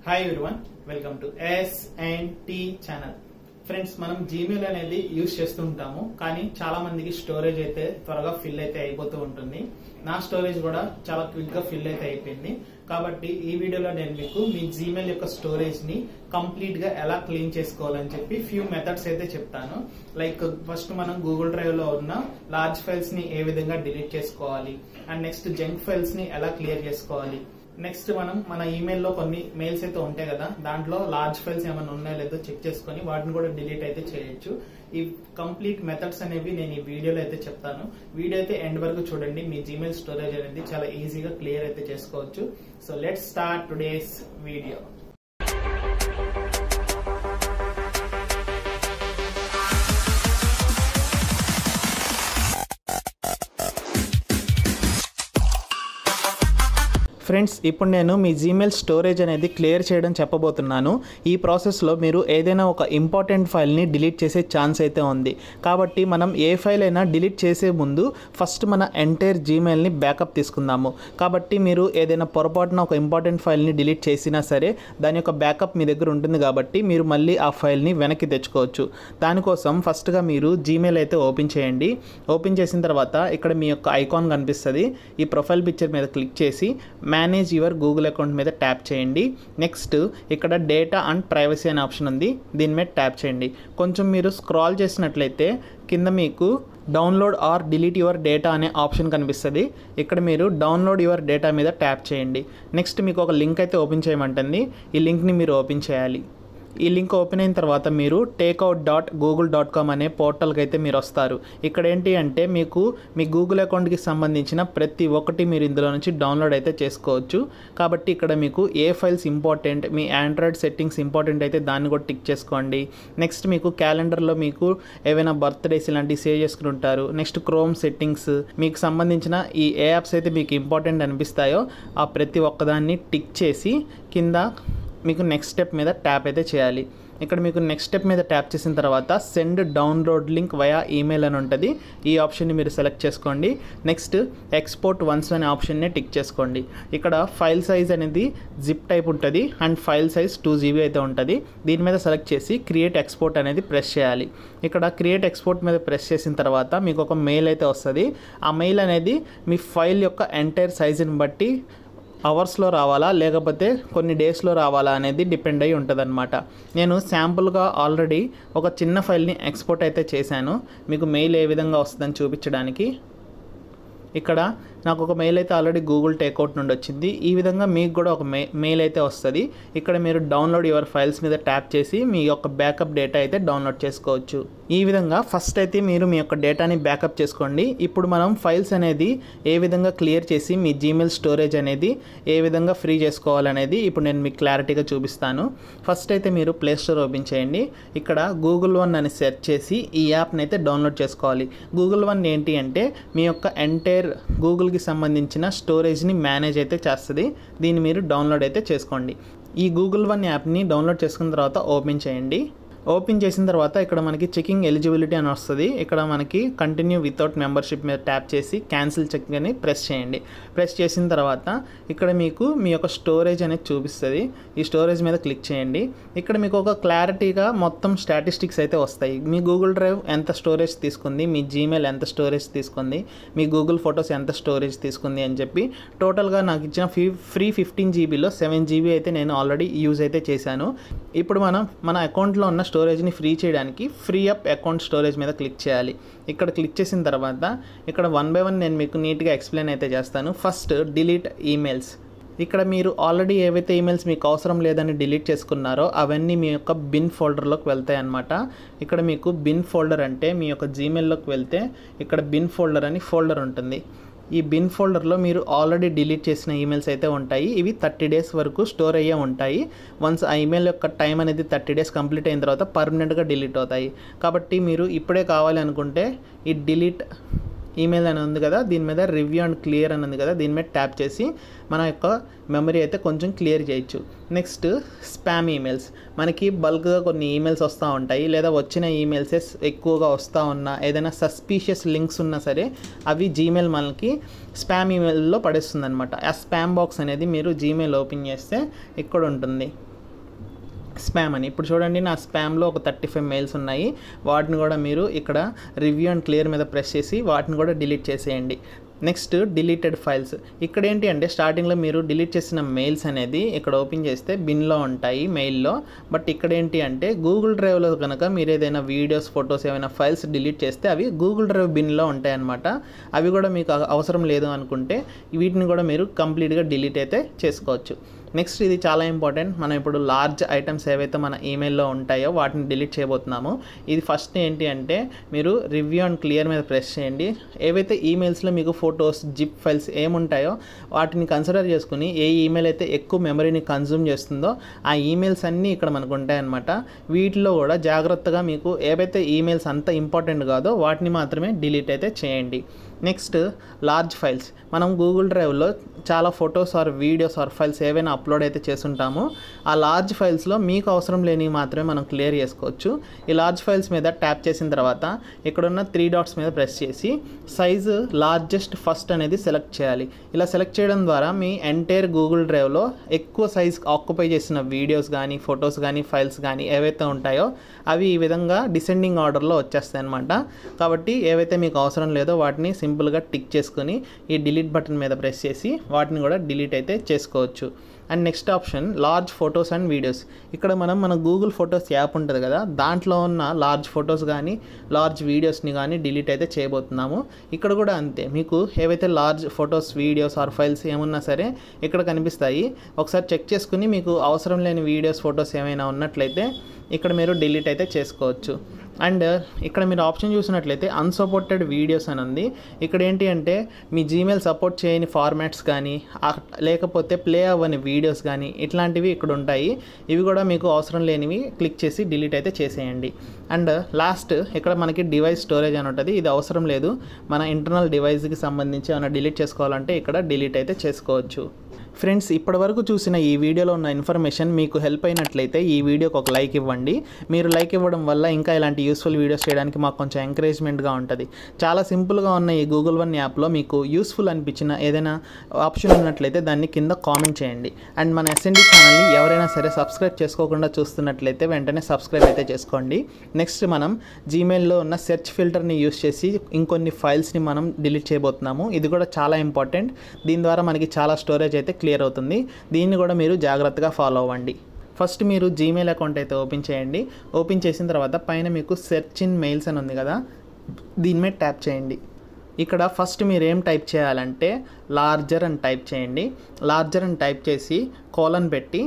hi everyone welcome to S and T channel friends మనం Gmail అనేది use చేస్తుంటాము కానీ చాలా మందికి స్టోరేజ్ అయితే త్వరగా ఫిల్ అయితే అయిపోతూ ఉంటుంది నా స్టోరేజ్ కూడా చాలా క్విక్ గా ఫిల్ అయితే అయిపోయింది కాబట్టి ఈ వీడియోలో నేను మీకు మీ జీమెయిల్ యొక్క స్టోరేజ్ ని కంప్లీట్ గా ఎలా క్లీన్ చేసుకోవాలని చెప్పి ఫ్యూ మెథడ్స్ అయితే చెప్తాను లైక్ ఫస్ట్ మనం గూగుల్ డ్రైవ్ లో ఉన్న లార్జ్ ఫైల్స్ ని ఏ విధంగా డిలీట్ చేసుకోవాలి అండ్ నెక్స్ట్ జంక్ ఫైల్స్ ని ఎలా క్లియర్ చేసుకోవాలి నెక్స్ట్ మనం మన ఈమెయిల్లో కొన్ని మెయిల్స్ అయితే ఉంటాయి కదా దాంట్లో లార్జ్ ఫైల్స్ ఏమైనా ఉన్నాయో లేదో చెక్ చేసుకొని వాటిని కూడా డిలీట్ అయితే చేయొచ్చు ఈ కంప్లీట్ మెథడ్స్ అనేవి నేను ఈ వీడియోలో అయితే చెప్తాను వీడియో అయితే ఎండ్ వరకు చూడండి మీ జీమెయిల్ స్టోరేజ్ అనేది చాలా ఈజీగా క్లియర్ అయితే చేసుకోవచ్చు so let start today's video friends ఇప్పుడు నేను మీ జీమెయిల్ స్టోరేజ్ అనేది క్లియర్ చేయడం చెప్పబోతున్నాను ఈ ప్రాసెస్లో మీరు ఏదైనా ఒక ఇంపార్టెంట్ ఫైల్ని డిలీట్ చేసే ఛాన్స్ అయితే ఉంది కాబట్టి మనం ఏ ఫైల్ అయినా డిలీట్ చేసే ముందు ఫస్ట్ మన ఎంటైర్ జీమెయిల్ని బ్యాకప్ తీసుకుందాము కాబట్టి మీరు ఏదైనా పొరపాటున ఒక ఇంపార్టెంట్ ఫైల్ని డిలీట్ చేసినా సరే దాని యొక్క బ్యాకప్ మీ దగ్గర ఉంటుంది కాబట్టి మీరు మళ్ళీ ఆ ఫైల్ని వెనక్కి తెచ్చుకోవచ్చు దానికోసం ఫస్ట్గా మీరు జీమెయిల్ అయితే ఓపెన్ చేయండి ఓపెన్ చేసిన తర్వాత ఇక్కడ మీ యొక్క ఐకాన్ కనిపిస్తుంది ఈ ప్రొఫైల్ పిక్చర్ మీద క్లిక్ చేసి మేనేజ్ యువర్ గూగుల్ అకౌంట్ మీద ట్యాప్ చేయండి నెక్స్ట్ ఇక్కడ డేటా అండ్ ప్రైవసీ అనే ఆప్షన్ ఉంది దీని మీద ట్యాప్ చేయండి కొంచెం మీరు స్క్రాల్ చేసినట్లయితే కింద మీకు download or delete your data అనే ఆప్షన్ కనిపిస్తుంది ఇక్కడ మీరు డౌన్లోడ్ యువర్ డేటా మీద ట్యాప్ చేయండి నెక్స్ట్ మీకు ఒక లింక్ అయితే ఓపెన్ చేయమంటుంది ఈ లింక్ని మీరు ఓపెన్ చేయాలి ఈ లింక్ ఓపెన్ అయిన తర్వాత మీరు takeout dot Google dot com అనే పోర్టల్కి అయితే మీరు వస్తారు ఇక్కడ ఏంటి అంటే మీకు మీ గూగుల్ అకౌంట్కి సంబంధించిన ప్రతి ఒక్కటి మీరు ఇందులో నుంచి డౌన్లోడ్ అయితే చేసుకోవచ్చు కాబట్టి ఇక్కడ మీకు ఏ ఫైల్స్ ఇంపార్టెంట్ మీ ఆండ్రాయిడ్ సెట్టింగ్స్ ఇంపార్టెంట్ అయితే దాన్ని కూడా టిక్ చేసుకోండి నెక్స్ట్ మీకు క్యాలెండర్లో మీకు ఏవైనా బర్త్డేస్ ఇలాంటివి సేవ్ చేసుకుని ఉంటారు నెక్స్ట్ క్రోమ్ సెట్టింగ్స్ మీకు సంబంధించిన ఈ ఏ యాప్స్ అయితే మీకు ఇంపార్టెంట్ అనిపిస్తాయో ఆ ప్రతి ఒక్కదాన్ని టిక్ చేసి కింద మీకు నెక్స్ట్ స్టెప్ మీద ట్యాప్ అయితే చేయాలి ఇక్కడ మీకు నెక్స్ట్ స్టెప్ మీద ట్యాప్ చేసిన తర్వాత send download link via email అని ఉంటుంది ఈ ఆప్షన్ని మీరు సెలెక్ట్ చేసుకోండి నెక్స్ట్ ఎక్స్పోర్ట్ వన్స్ అనే ఆప్షన్ని టిక్ చేసుకోండి ఇక్కడ ఫైల్ సైజ్ అనేది జిప్ టైప్ ఉంటుంది and file size two GB అయితే ఉంటుంది దీని మీద సెలెక్ట్ చేసి క్రియేట్ ఎక్స్పోర్ట్ అనేది ప్రెస్ చేయాలి ఇక్కడ క్రియేట్ ఎక్స్పోర్ట్ మీద ప్రెస్ చేసిన తర్వాత మీకు ఒక మెయిల్ అయితే వస్తుంది ఆ మెయిల్ అనేది మీ ఫైల్ యొక్క ఎంటైర్ సైజుని బట్టి అవర్స్లో రావాలా లేకపోతే కొన్ని డేస్లో రావాలా అనేది డిపెండ్ అయి ఉంటుందన్నమాట నేను శాంపుల్గా ఆల్రెడీ ఒక చిన్న ఫైల్ని ఎక్స్పోర్ట్ అయితే చేశాను మీకు మెయిల్ ఏ విధంగా వస్తుందని చూపించడానికి ఇక్కడ నాకు ఒక మెయిల్ అయితే ఆల్రెడీ గూగుల్ టేక్అవుట్ నుండి వచ్చింది ఈ విధంగా మీకు కూడా ఒక మే మెయిల్ అయితే వస్తుంది ఇక్కడ మీరు డౌన్లోడ్ యువర్ ఫైల్స్ మీద ట్యాప్ చేసి మీ యొక్క బ్యాకప్ డేటా అయితే డౌన్లోడ్ చేసుకోవచ్చు ఈ విధంగా ఫస్ట్ అయితే మీరు మీ యొక్క డేటాని బ్యాకప్ చేసుకోండి ఇప్పుడు మనం ఫైల్స్ అనేది ఏ విధంగా క్లియర్ చేసి మీ జీమెయిల్ స్టోరేజ్ అనేది ఏ విధంగా ఫ్రీ చేసుకోవాలనేది ఇప్పుడు నేను మీకు క్లారిటీగా చూపిస్తాను ఫస్ట్ అయితే మీరు ప్లే స్టోర్ ఓపెన్ చేయండి ఇక్కడ గూగుల్ వన్ అని సెర్చ్ చేసి ఈ యాప్ని అయితే డౌన్లోడ్ చేసుకోవాలి గూగుల్ వన్ ఏంటి అంటే మీ యొక్క ఎంటైర్ గూగుల్ కి సంబంధించిన స్టోరేజ్ని మేనేజ్ అయితే చేస్తుంది దీన్ని మీరు డౌన్లోడ్ అయితే చేసుకోండి ఈ గూగుల్ వన్ యాప్ని డౌన్లోడ్ చేసుకున్న తర్వాత ఓపెన్ చేయండి ఓపెన్ చేసిన తర్వాత ఇక్కడ మనకి చెకింగ్ ఎలిజిబిలిటీ అని వస్తుంది ఇక్కడ మనకి కంటిన్యూ వితౌట్ మెంబర్షిప్ మీద ట్యాప్ చేసి క్యాన్సిల్ చెక్ అని ప్రెస్ చేయండి ప్రెస్ చేసిన తర్వాత ఇక్కడ మీకు మీ యొక్క స్టోరేజ్ అనేది చూపిస్తుంది ఈ స్టోరేజ్ మీద క్లిక్ చేయండి ఇక్కడ మీకు ఒక క్లారిటీగా మొత్తం స్టాటిస్టిక్స్ అయితే వస్తాయి మీ గూగుల్ డ్రైవ్ ఎంత స్టోరేజ్ తీసుకుంది మీ జీమెయిల్ ఎంత స్టోరేజ్ తీసుకుంది మీ గూగుల్ ఫొటోస్ ఎంత స్టోరేజ్ తీసుకుంది అని చెప్పి టోటల్గా నాకు ఇచ్చిన ఫీ ఫ్రీ ఫిఫ్టీన్ జీబీలో సెవెన్ జీబీ అయితే నేను ఆల్రెడీ యూజ్ అయితే చేశాను ఇప్పుడు మనం మన అకౌంట్లో ఉన్న స్టోరేజ్ని ఫ్రీ చేయడానికి ఫ్రీ అప్ అకౌంట్ స్టోరేజ్ మీద క్లిక్ చేయాలి ఇక్కడ క్లిక్ చేసిన తర్వాత ఇక్కడ వన్ బై వన్ నేను మీకు నీట్గా ఎక్స్ప్లెయిన్ అయితే చేస్తాను ఫస్ట్ డిలీట్ ఈమెయిల్స్ ఇక్కడ మీరు ఆల్రెడీ ఏవైతే ఈమెయిల్స్ మీకు అవసరం లేదని డిలీట్ చేసుకున్నారో అవన్నీ మీ యొక్క బిన్ ఫోల్డర్లోకి వెళ్తాయి అనమాట ఇక్కడ మీకు బిన్ ఫోల్డర్ అంటే మీ యొక్క జీమెయిల్లోకి వెళ్తే ఇక్కడ బిన్ ఫోల్డర్ అని ఫోల్డర్ ఉంటుంది ఈ బిన్ ఫోల్డర్లో మీరు ఆల్రెడీ డిలీట్ చేసిన ఈమెయిల్స్ అయితే ఉంటాయి ఇవి థర్టీ డేస్ వరకు స్టోర్ అయ్యే ఉంటాయి వన్స్ ఆ ఈమెయిల్ యొక్క టైం అనేది థర్టీ డేస్ కంప్లీట్ అయిన తర్వాత పర్మనెంట్గా డిలీట్ అవుతాయి కాబట్టి మీరు ఇప్పుడే కావాలి అనుకుంటే ఈ డిలీట్ ఈమెయిల్ అని ఉంది కదా దీని మీద రివ్యూ అండ్ క్లియర్ అని ఉంది కదా దీని మీద ట్యాప్ చేసి మన యొక్క మెమరీ అయితే కొంచెం క్లియర్ చేయొచ్చు నెక్స్ట్ స్పామ్ ఈమెయిల్స్ మనకి బల్క్గా కొన్ని ఈమెయిల్స్ వస్తూ ఉంటాయి లేదా వచ్చిన ఈమెయిల్సే ఎక్కువగా వస్తూ ఉన్నా ఏదైనా సస్పీషియస్ లింక్స్ ఉన్నా సరే అవి జీమెయిల్ మనకి స్పామ్ ఈమెయిల్లో పడేస్తుంది అనమాట ఆ స్పామ్ బాక్స్ అనేది మీరు జీమెయిల్ ఓపెన్ చేస్తే ఇక్కడ ఉంటుంది స్పామ్ అని ఇప్పుడు చూడండి నా స్పామ్లో ఒక థర్టీ ఫైవ్ మెయిల్స్ ఉన్నాయి వాటిని కూడా మీరు ఇక్కడ రివ్యూ అండ్ క్లియర్ మీద ప్రెస్ చేసి వాటిని కూడా డిలీట్ చేసేయండి నెక్స్ట్ డిలీటెడ్ ఫైల్స్ ఇక్కడ ఏంటి అంటే స్టార్టింగ్లో మీరు డిలీట్ చేసిన మెయిల్స్ అనేది ఇక్కడ ఓపెన్ చేస్తే బిన్లో ఉంటాయి మెయిల్లో బట్ ఇక్కడ ఏంటి అంటే గూగుల్ డ్రైవ్లో కనుక మీరు ఏదైనా వీడియోస్ ఫొటోస్ ఏమైనా ఫైల్స్ డిలీట్ చేస్తే అవి గూగుల్ డ్రైవ్ బిన్లో ఉంటాయి అన్నమాట అవి కూడా మీకు అవసరం లేదు అనుకుంటే వీటిని కూడా మీరు కంప్లీట్గా డిలీట్ అయితే చేసుకోవచ్చు నెక్స్ట్ ఇది చాలా ఇంపార్టెంట్ మనం ఇప్పుడు లార్జ్ ఐటమ్స్ ఏవైతే మన ఈమెయిల్లో ఉంటాయో వాటిని డిలీట్ చేయబోతున్నాము ఇది ఫస్ట్ ఏంటి అంటే మీరు రివ్యూ అండ్ క్లియర్ మీద ప్రెస్ చేయండి ఏవైతే ఈమెయిల్స్లో మీకు ఫొటోస్ జిప్ ఫైల్స్ ఏముంటాయో వాటిని కన్సిడర్ చేసుకుని ఏ ఈమెయిల్ అయితే ఎక్కువ మెమరీని కన్జ్యూమ్ చేస్తుందో ఆ ఈమెయిల్స్ అన్నీ ఇక్కడ మనకు ఉంటాయన్నమాట వీటిలో కూడా జాగ్రత్తగా మీకు ఏవైతే ఈమెయిల్స్ అంత ఇంపార్టెంట్ కాదో వాటిని మాత్రమే డిలీట్ అయితే చేయండి నెక్స్ట్ లార్జ్ ఫైల్స్ మనం గూగుల్ డ్రైవ్లో చాలా photos or videos or files ఏవైనా అప్లోడ్ అయితే చేస్తుంటామో ఆ లార్జ్ ఫైల్స్లో మీకు అవసరం లేనివి మాత్రమే మనం క్లియర్ చేసుకోవచ్చు ఈ లార్జ్ ఫైల్స్ మీద ట్యాప్ చేసిన తర్వాత ఇక్కడున్న త్రీ డాట్స్ మీద ప్రెస్ చేసి సైజు లార్జెస్ట్ ఫస్ట్ అనేది సెలెక్ట్ చేయాలి ఇలా సెలెక్ట్ చేయడం ద్వారా మీ ఎంటైర్ గూగుల్ డ్రైవ్లో ఎక్కువ సైజ్ ఆక్యుపై చేసిన వీడియోస్ కానీ ఫొటోస్ కానీ ఫైల్స్ కానీ ఏవైతే ఉంటాయో అవి ఈ విధంగా డిసెండింగ్ ఆర్డర్లో వచ్చేస్తాయి అనమాట కాబట్టి ఏవైతే మీకు అవసరం లేదో వాటిని సింపుల్గా టిక్ చేసుకొని ఈ డిలీట్ బటన్ మీద ప్రెస్ చేసి వాటిని కూడా డిలీట్ అయితే చేసుకోవచ్చు and next option large photos and videos ఇక్కడ మనం మన గూగుల్ ఫొటోస్ యాప్ ఉంటుంది కదా దాంట్లో ఉన్న లార్జ్ ఫొటోస్ కానీ లార్జ్ వీడియోస్ని కానీ డిలీట్ అయితే చేయబోతున్నాము ఇక్కడ కూడా అంతే మీకు ఏవైతే large photos videos or files ఏమున్నా సరే ఇక్కడ కనిపిస్తాయి ఒకసారి చెక్ చేసుకుని మీకు అవసరం లేని వీడియోస్ ఫొటోస్ ఏమైనా ఉన్నట్లయితే ఇక్కడ మీరు డిలీట్ అయితే చేసుకోవచ్చు అండ్ ఇక్కడ మీరు ఆప్షన్ చూసినట్లయితే అన్సపోర్టెడ్ వీడియోస్ అని ఉంది ఇక్కడ ఏంటి అంటే మీ జీమెయిల్ సపోర్ట్ చేయని ఫార్మాట్స్ కానీ లేకపోతే ప్లే అవ్వని వీడియోస్ కానీ ఇట్లాంటివి ఇక్కడ ఉంటాయి ఇవి కూడా మీకు అవసరం లేనివి క్లిక్ చేసి డిలీట్ అయితే చేసేయండి అండ్ లాస్ట్ ఇక్కడ మనకి డివైస్ స్టోరేజ్ అని ఉంటుంది ఇది అవసరం లేదు మన ఇంటర్నల్ డివైస్కి సంబంధించి ఏమైనా డిలీట్ చేసుకోవాలంటే ఇక్కడ డిలీట్ అయితే చేసుకోవచ్చు ఫ్రెండ్స్ ఇప్పటివరకు చూసిన ఈ వీడియోలో ఉన్న ఇన్ఫర్మేషన్ మీకు హెల్ప్ అయినట్లయితే ఈ వీడియోకి ఒక లైక్ ఇవ్వండి మీరు లైక్ ఇవ్వడం వల్ల ఇంకా ఇలాంటి యూస్ఫుల్ వీడియోస్ చేయడానికి మాకు కొంచెం ఎంకరేజ్మెంట్గా ఉంటుంది చాలా సింపుల్గా ఉన్న ఈ గూగుల్ వన్ యాప్లో మీకు యూస్ఫుల్ అనిపించిన ఏదైనా ఆప్షన్ ఉన్నట్లయితే దాన్ని కింద కామెంట్ చేయండి అండ్ మన ఎస్ఎన్డి ఛానల్ని ఎవరైనా సరే సబ్స్క్రైబ్ చేసుకోకుండా చూస్తున్నట్లయితే వెంటనే సబ్స్క్రైబ్ అయితే చేసుకోండి నెక్స్ట్ మనం జీమెయిల్లో ఉన్న సెర్చ్ ఫిల్టర్ని యూస్ చేసి ఇంకొన్ని ఫైల్స్ని మనం డిలీట్ చేయబోతున్నాము ఇది కూడా చాలా ఇంపార్టెంట్ దీని ద్వారా మనకి చాలా స్టోరేజ్ అయితే క్లియర్ అవుతుంది దీన్ని కూడా మీరు జాగ్రత్తగా ఫాలో అవ్వండి ఫస్ట్ మీరు జీమెయిల్ అకౌంట్ అయితే ఓపెన్ చేయండి ఓపెన్ చేసిన తర్వాత పైన మీకు సెర్చ్ ఇన్ మెయిల్స్ అని ఉంది కదా దీని మీద ట్యాప్ చేయండి ఇక్కడ ఫస్ట్ మీరు ఏం టైప్ చేయాలంటే లార్జర్ అని టైప్ చేయండి లార్జర్ అని టైప్ చేసి కోలన్ పెట్టి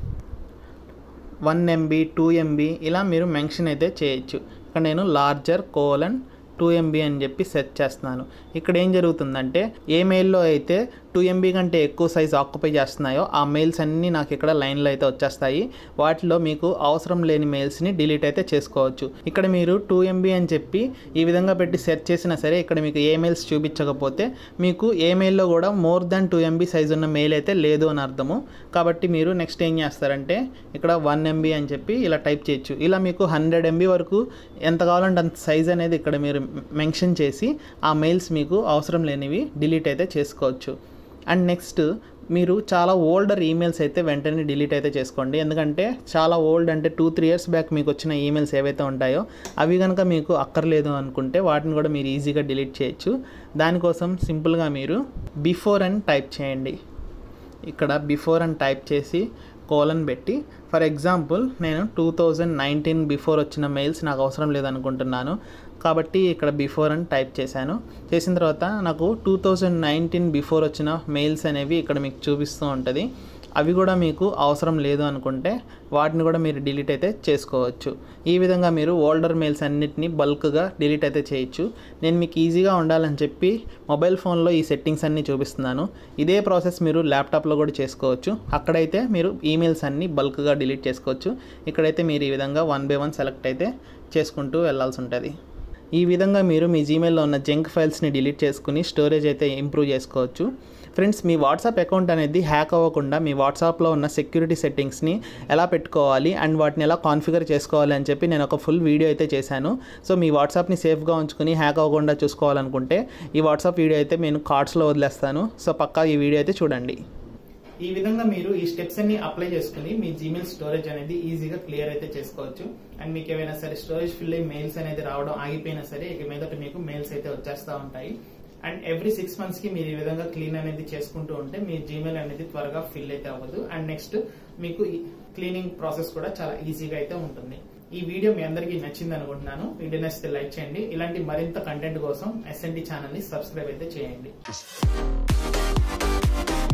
వన్ ఎంబీ టూ ఎంబీ ఇలా మీరు మెన్షన్ అయితే చేయొచ్చు ఇక్కడ నేను లార్జర్ కోలన్ టూ ఎంబీ అని చెప్పి సెర్చ్ చేస్తున్నాను ఇక్కడ ఏం జరుగుతుందంటే ఏ మెయిల్లో అయితే టూ ఎంబీ కంటే ఎక్కువ సైజ్ ఆక్యుపై చేస్తున్నాయో ఆ మెయిల్స్ అన్నీ నాకు ఇక్కడ లైన్లో అయితే వచ్చేస్తాయి వాటిలో మీకు అవసరం లేని మెయిల్స్ని డిలీట్ అయితే చేసుకోవచ్చు ఇక్కడ మీరు టూ ఎంబీ అని చెప్పి ఈ విధంగా పెట్టి సెర్చ్ చేసినా సరే ఇక్కడ మీకు ఏ మెయిల్స్ చూపించకపోతే మీకు ఏ మెయిల్లో కూడా more than two MB size ఉన్న మెయిల్ అయితే లేదు అని అర్థము కాబట్టి మీరు నెక్స్ట్ ఏం చేస్తారంటే ఇక్కడ వన్ ఎంబీ అని చెప్పి ఇలా టైప్ చేయొచ్చు ఇలా మీకు హండ్రెడ్ ఎంబీ వరకు ఎంత కావాలంటే అంత సైజ్ అనేది ఇక్కడ మీరు మెన్షన్ చేసి ఆ మెయిల్స్ మీకు అవసరం లేనివి డిలీట్ అయితే చేసుకోవచ్చు అండ్ నెక్స్ట్ మీరు చాలా ఓల్డర్ ఈమెయిల్స్ అయితే వెంటనే డిలీట్ అయితే చేసుకోండి ఎందుకంటే చాలా ఓల్డ్ అంటే టూ త్రీ ఇయర్స్ బ్యాక్ మీకు వచ్చిన ఈమెయిల్స్ ఏవైతే ఉంటాయో అవి కనుక మీకు అక్కర్లేదు అనుకుంటే వాటిని కూడా మీరు ఈజీగా డిలీట్ చేయొచ్చు దానికోసం సింపుల్గా మీరు బిఫోర్ అని టైప్ చేయండి ఇక్కడ బిఫోర్ అని టైప్ చేసి కోలన్ పెట్టి ఫర్ ఎగ్జాంపుల్ నేను టూ థౌజండ్ నైన్టీన్ బిఫోర్ వచ్చిన మెయిల్స్ నాకు అవసరం లేదనుకుంటున్నాను కాబట్టి ఇక్కడ బిఫోర్ అని టైప్ చేశాను చేసిన తర్వాత నాకు టూ థౌజండ్ నైన్టీన్ బిఫోర్ వచ్చిన మెయిల్స్ అనేవి ఇక్కడ మీకు చూపిస్తూ ఉంటుంది అవి కూడా మీకు అవసరం లేదు అనుకుంటే వాటిని కూడా మీరు డిలీట్ అయితే చేసుకోవచ్చు ఈ విధంగా మీరు ఓల్డర్ మెయిల్స్ అన్నిటిని బల్క్గా డిలీట్ అయితే చేయొచ్చు నేను మీకు ఈజీగా ఉండాలని చెప్పి మొబైల్ ఫోన్లో ఈ సెట్టింగ్స్ అన్నీ చూపిస్తున్నాను ఇదే ప్రాసెస్ మీరు ల్యాప్టాప్లో కూడా చేసుకోవచ్చు అక్కడైతే మీరు ఈమెయిల్స్ అన్నీ బల్క్గా డిలీట్ చేసుకోవచ్చు ఇక్కడైతే మీరు ఈ విధంగా వన్ బై వన్ సెలెక్ట్ అయితే చేసుకుంటూ వెళ్ళాల్సి ఉంటుంది ఈ విధంగా మీరు మీ జీమెయిల్లో ఉన్న జంక్ ఫైల్స్ని డిలీట్ చేసుకుని స్టోరేజ్ అయితే ఇంప్రూవ్ చేసుకోవచ్చు ఫ్రెండ్స్ మీ వాట్సాప్ అకౌంట్ అనేది హ్యాక్ అవ్వకుండా మీ వాట్సాప్లో ఉన్న సెక్యూరిటీ సెట్టింగ్స్ని ఎలా పెట్టుకోవాలి అండ్ వాటిని ఎలా కాన్ఫిగర్ చేసుకోవాలి అని చెప్పి నేను ఒక ఫుల్ వీడియో అయితే చేశాను సో మీ వాట్సాప్ని సేఫ్గా ఉంచుకుని హ్యాక్ అవ్వకుండా చూసుకోవాలనుకుంటే ఈ వాట్సాప్ వీడియో అయితే నేను కార్డ్స్లో వదిలేస్తాను సో పక్కా ఈ వీడియో అయితే చూడండి ఈ విధంగా మీరు ఈ స్టెప్స్ అన్ని అప్లై చేసుకుని మీ జీమెయిల్ స్టోరేజ్ అనేది ఈజీగా క్లియర్ అయితే చేసుకోవచ్చు అండ్ మీకు ఏమైనా సరే స్టోరేజ్ ఫిల్ అయ్యి మెయిల్స్ అనేది రావడం ఆగిపోయినా సరే ఇక మీదట మీకు మెయిల్స్ అయితే వచ్చేస్తా ఉంటాయి అండ్ ఎవ్రీ సిక్స్ మంత్స్ కి మీరు ఈ విధంగా క్లీన్ అనేది చేసుకుంటూ ఉంటే మీ జీమెయిల్ అనేది త్వరగా ఫిల్ అయితే అవ్వదు అండ్ నెక్స్ట్ మీకు క్లీనింగ్ ప్రాసెస్ కూడా చాలా ఈజీగా అయితే ఉంటుంది ఈ వీడియో మీ అందరికీ నచ్చింది అనుకుంటున్నాను వీడియో నచ్చితే లైక్ చేయండి ఇలాంటి మరింత కంటెంట్ కోసం ఎస్ఎన్టీ ఛానల్ ని సబ్స్క్రైబ్ అయితే చేయండి